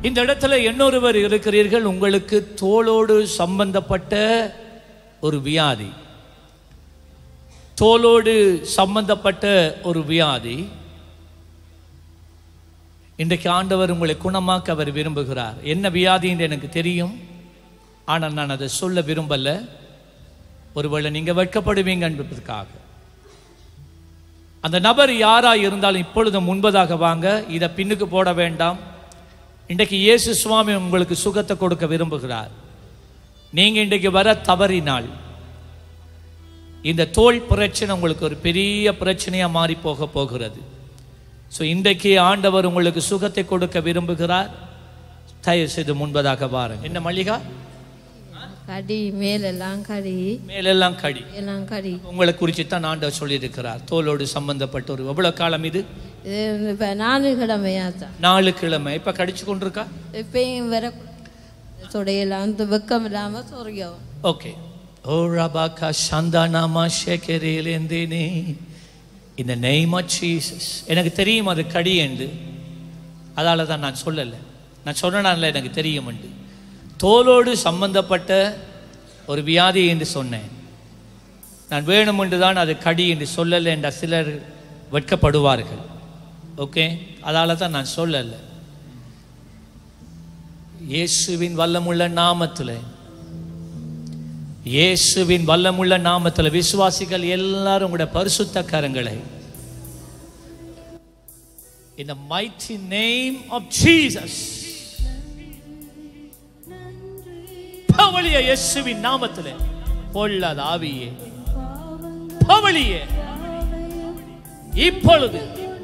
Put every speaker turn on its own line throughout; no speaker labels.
இந்த இடத்துல இன்னொருவர் இருக்கிறீர்கள் உங்களுக்கு தோளோடு சம்பந்தப்பட்ட ஒரு வியாதி தோலோடு சம்பந்தப்பட்ட ஒரு வியாதி இன்றைக்கு ஆண்டவர் உங்களை குணமாக்க அவர் விரும்புகிறார் என்ன வியாதி என்று எனக்கு தெரியும் ஆனால் நான் அதை சொல்ல விரும்பல ஒருவேளை நீங்க வெட்கப்படுவீங்க என்பதற்காக அந்த நபர் யாரா இருந்தாலும் இப்பொழுது முன்பதாக வாங்க இதை பின்னுக்கு போட வேண்டாம் இன்றைக்கு இயேசு சுவாமி உங்களுக்கு சுகத்தை கொடுக்க விரும்புகிறார் நீங்க இன்றைக்கு வர தவறினால் இந்த தோல் பிரச்சனை உங்களுக்கு ஒரு பெரிய பிரச்சனையா மாறி போக போகிறது ஸோ இன்றைக்கு ஆண்டவர் உங்களுக்கு சுகத்தை கொடுக்க விரும்புகிறார் தயவு செய்து முன்பதாக வாருங்க என்ன மல்லிகா
கடி மேலெல்லாம் கடி
மேலெல்லாம் கடி
எல்லாம் கடி
உங்களை குறித்து தான் ஆண்டவர் சொல்லியிருக்கிறார் தோலோடு சம்பந்தப்பட்ட ஒரு எவ்வளவு காலம் இது
இது இப்போ நாலு கிழமையாத்தான்
நாலு கிழமை இப்ப கடிச்சு கொண்டிருக்கா
இப்பயும் வர தொடையெல்லாம் அந்த வெக்கம் இல்லாமல் சொரியும்
ஓகே ஓ ரபாக்கா சந்தானாமா ஷேக்கரேலேந்தேனே இந்த நெய்ம் ஆஃப் ஜீசஸ் எனக்கு தெரியும் அது கடி என்று அதால தான் நான் சொல்லலை நான் சொன்னனால எனக்கு தெரியும் என்று தோலோடு சம்பந்தப்பட்ட ஒரு வியாதி என்று சொன்னேன் நான் வேணும் என்று தான் அது கடி என்று சொல்லலை என்ற சிலர் வெட்கப்படுவார்கள் ஓகே அதால தான் நான் சொல்லலை இயேசுவின் வல்லமுள்ள நாமத்தில் இயேசுவின் வல்லமுள்ள நாமத்தில் விசுவாசிகள் எல்லாரும் உங்களுடைய பரிசுத்த கரங்களை in the mighty name of Jesus பவளிய இயேசுவின் நாமத்தில் பொல்லாத ஆவியே பவளியே இப்பொழுது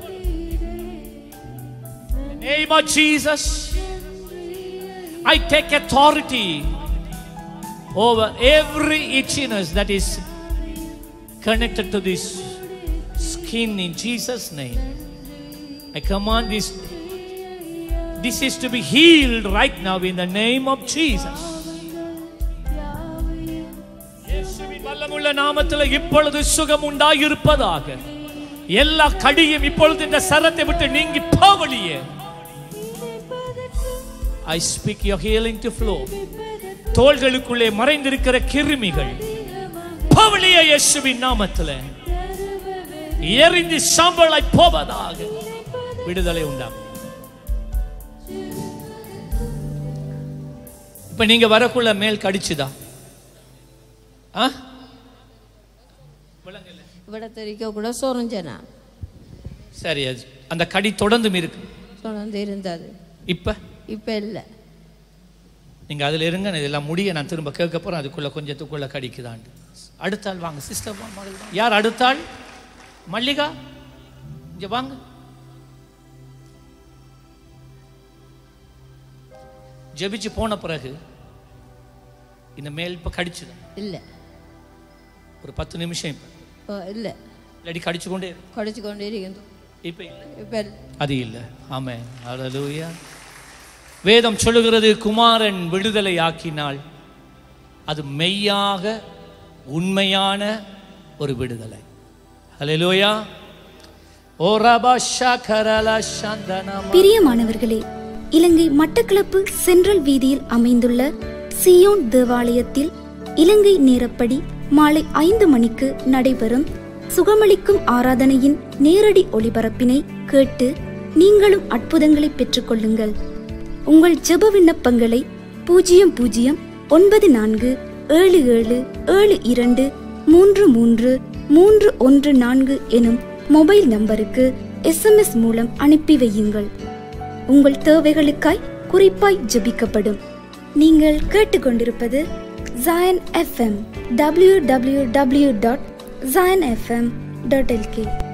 in the name of Jesus I take authority over every itchiness that is connected to this skin in Jesus' name. I command this this is to be healed right now in the name of Jesus. இயேசுவின் வல்லமுள்ள நாமத்தில் இப்பொழுது சுகம் உண்டாயிருப்பதாக எல்லா கடியும் இப்பொழுது இந்த சரத்தை விட்டு நீங்கி போவலியே I speak your healing to flow. தோள்களுக்குள்ளே மறைந்திருக்கிற கிருமிகள் பவளிய இயேசுவின் நாமத்தில் எரிந்து சாம்பலாய் போவதாக விடுதலை உண்டாகும் இப்ப நீங்க வரக்குள்ள மேல் கடிச்சுதா ஆ? விளங்கல.
ഇവിടെ தெரிக்க கூட சொரிஞ்சனா
சரி அது அந்த கடி தொடர்ந்தும் இருக்கு
சொன்னது இருந்தது
இப்ப
இப்போ இல்லை
நீங்க அதுல இருங்க நான் இதெல்லாம் முடிய நான் திரும்ப கேட்க போறேன் அதுக்குள்ள கொஞ்சத்துக்குள்ள கடிக்குதாண்டு அடுத்தாள் வாங்க சிஸ்டர் யார் அடுத்தாள் மல்லிகா இங்க வாங்க ஜெபிச்சு போன பிறகு இந்த மேல் இப்ப கடிச்சுது
இல்லை
ஒரு பத்து நிமிஷம் இப்ப
இப்போ இல்லை
இல்லாட்டி கடிச்சு கொண்டே இரு.
கடிச்சு கொண்டே இருக்குது
இப்ப இல்லை
இப்போ இல்லை
அது இல்லை ஆமென் ஹalleluya வேதம் சொல்லுகிறது குமாரன் விடுதலை ஆக்கினால் அது மெய்யாக உண்மையான ஒரு விடுதலை ஹalleluya ஓ ரபா ஷகரல சந்தனம
பிரியமானவர்களே இலங்கை மட்டக்களப்பு சென்ட்ரல் வீதியில் அமைந்துள்ள சியோன் தேவாலயத்தில் இலங்கை நேரப்படி மாலை ஐந்து மணிக்கு நடைபெறும் சுகமளிக்கும் ஆராதனையின் நேரடி ஒளிபரப்பினை கேட்டு நீங்களும் அற்புதங்களை பெற்றுக்கொள்ளுங்கள் உங்கள் ஜெப விண்ணப்பங்களை பூஜ்ஜியம் பூஜ்ஜியம் ஒன்பது நான்கு ஏழு ஏழு ஏழு இரண்டு மூன்று மூன்று மூன்று ஒன்று நான்கு எனும் மொபைல் நம்பருக்கு எஸ்எம்எஸ் மூலம் அனுப்பி வையுங்கள் உங்கள் தேவைகளுக்காய் குறிப்பாய் ஜெபிக்கப்படும் நீங்கள் கேட்டுக்கொண்டிருப்பது Zion FM W W W dot Zion FM dot L K